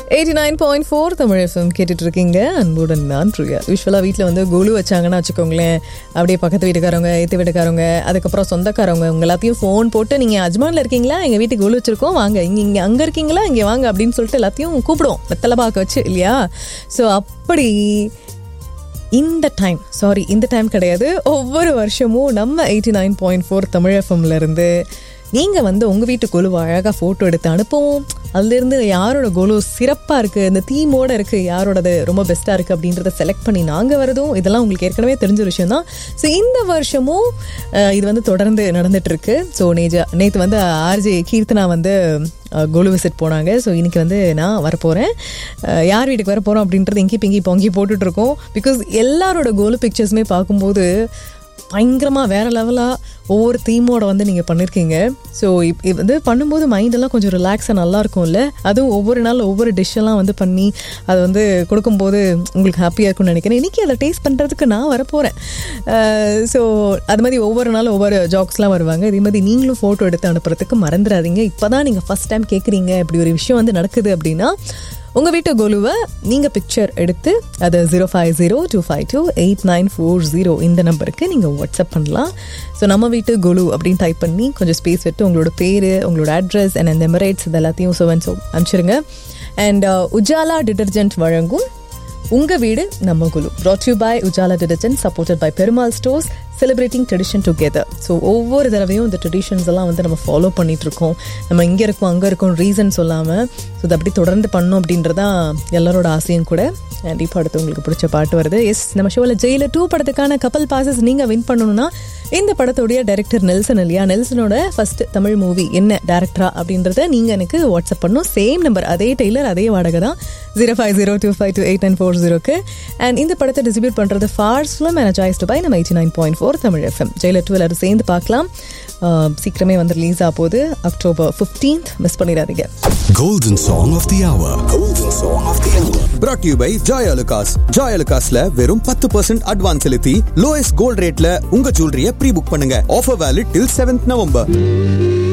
Eighty nine point four Tamil FM கேட்டுட்டு இருக்கீங்க அன்புடன் நான் ப்ரியா யூஸ்வலாக வீட்டில் வந்து கொலு வச்சாங்கன்னா வச்சுக்கோங்களேன் அப்படியே பக்கத்து வீட்டுக்காரவங்க ஏற்று வீட்டுக்காரவங்க அதுக்கப்புறம் சொந்தக்காரவங்க உங்க எல்லாத்தையும் ஃபோன் போட்டு நீங்கள் அஜ்மானில் இருக்கீங்களா எங்கள் வீட்டுக்கு கொலு வச்சிருக்கோம் வாங்க இங்கே இங்கே அங்கே இருக்கீங்களா இங்கே வாங்க அப்படின்னு சொல்லிட்டு எல்லாத்தையும் கூப்பிடுவோம் வெத்தலை பாக்க வச்சு இல்லையா ஸோ அப்படி இந்த டைம் சாரி இந்த டைம் கிடையாது ஒவ்வொரு வருஷமும் நம்ம eighty nine point four Tamil எஃப்எம்ல இருந்து நீங்கள் வந்து உங்கள் வீட்டு கொலுவை அழகாக ஃபோட்டோ எடுத்து அனுப்புவோம் அதுலேருந்து யாரோட கொலு சிறப்பாக இருக்குது இந்த தீமோட இருக்குது யாரோடது ரொம்ப பெஸ்ட்டாக இருக்குது அப்படின்றத செலக்ட் பண்ணி நாங்கள் வரதும் இதெல்லாம் உங்களுக்கு ஏற்கனவே தெரிஞ்ச விஷயம் தான் ஸோ இந்த வருஷமும் அஹ், இது வந்து தொடர்ந்து நடந்துட்டு இருக்கு ஸோ நேஜா நேற்று வந்து ஆர்ஜே கீர்த்தனா வந்து அஹ், கோலு விசிட் போனாங்க ஸோ இன்னைக்கு வந்து நான் வரப்போகிறேன் யார் வீட்டுக்கு வர போகிறோம் அப்படின்றது எங்கி பிங்கி பொங்கி போட்டுட்ருக்கோம் பிகாஸ் எல்லாரோட கோலு பிக்சர்ஸுமே பார்க்கும்போது பயங்கரமாக வேற லெவலாக ஒவ்வொரு தீமோட வந்து நீங்கள் பண்ணியிருக்கீங்க ஸோ இப் இது வந்து பண்ணும்போது மைண்டெல்லாம் கொஞ்சம் ரிலாக்ஸாக நல்லா இருக்கும்ல அதுவும் ஒவ்வொரு நாள் ஒவ்வொரு டிஷ்ஷெல்லாம் வந்து பண்ணி அதை வந்து கொடுக்கும்போது உங்களுக்கு ஹாப்பியாக இருக்கும்னு நினைக்கிறேன் இன்றைக்கி அதை டேஸ்ட் பண்ணுறதுக்கு நான் வரப்போகிறேன் ஸோ அது மாதிரி ஒவ்வொரு நாள் ஒவ்வொரு ஜாக்ஸ்லாம் வருவாங்க இதே மாதிரி நீங்களும் ஃபோட்டோ எடுத்து அனுப்புறதுக்கு மறந்துடாதீங்க இப்போ தான் நீங்கள் ஃபஸ்ட் டைம் கேட்குறீங்க இப்படி ஒரு விஷயம் வந்து நடக்குது அப்படின்னா உங்கள் வீட்டு கொலுவை நீங்கள் பிக்சர் எடுத்து அது zero five zero two five two eight nine four zero இந்த நம்பருக்கு நீங்கள் வாட்ஸ்அப் பண்ணலாம் ஸோ நம்ம வீட்டு கொலு அப்படின்னு டைப் பண்ணி கொஞ்சம் ஸ்பேஸ் விட்டு உங்களோட பேர் உங்களோட அட்ரஸ் அண்ட் அந்த எமரேட்ஸ் இது எல்லாத்தையும் ஸோ அண்ட் ஸோ அனுப்பிச்சிருங்க அண்ட் உஜாலா டிடர்ஜென்ட் வழங்கும் உங்க வீடு நம்ம குழு brought you by Ujala detergent supported by Perumal stores celebrating tradition together so ஒவ்வொரு தடவையும் இந்த ட்ரெடிஷன்ஸ் எல்லாம் வந்து நம்ம ஃபாலோ பண்ணிட்டு இருக்கோம் நம்ம இங்கே இருக்கோம் அங்கே இருக்கோம் ரீசன் சொல்லாமல் ஸோ அது அப்படி தொடர்ந்து பண்ணோம் அப்படின்றதான் எல்லாரோட ஆசையும் கூட அண்ட் இப்போ அடுத்து உங்களுக்கு பிடிச்ச பாட்டு வருது எஸ் நம்ம ஷோவில் ஜெயில டூ படத்துக்கான கப்பல் பாசஸ் நீங்கள் வின் பண்ணணும்னா இந்த படத்துடைய டைரக்டர் நெல்சன் இல்லையா நெல்சனோட ஃபர்ஸ்ட் தமிழ் மூவி என்ன டேரக்டரா அப்படின்றத நீங்கள் எனக்கு வாட்ஸ்அப் பண்ணணும் சேம் நம்பர் அதே டெய்லர் அதே வாடகை தான் zero five zero two five two eight nine four ஜீரோக்கு அண்ட் இந்த படத்தை டிஸ்ட்ரிபியூட் பண்ணுறது ஃபார்ஸ் ஃபிலிம் எனர்ஜைஸ்டு பை நம்ம eighty nine point four Tamil FM ஜெயில டூ எல்லாரும் சேர்ந்து பார்க்கலாம் ஆஹ் சீக்கிரமே வந்து ரிலீஸ் ஆக போகுது அக்டோபர் ஃபிஃப்டீன்த் மிஸ் பண்ணிடாதீங்க Golden Song of the Hour. Golden Song of the Hour. brought to you by Joy Alucas. Joy Alucasல வெறும் பத்து பர்சன்ட் அட்வான்ஸ் செலுத்தி லோயஸ்ட் கோல்ட் ரேட்ல உங்க ஜுவல்லரிய ப்ரீ புக் பண்ணுங்க offer valid till seventh November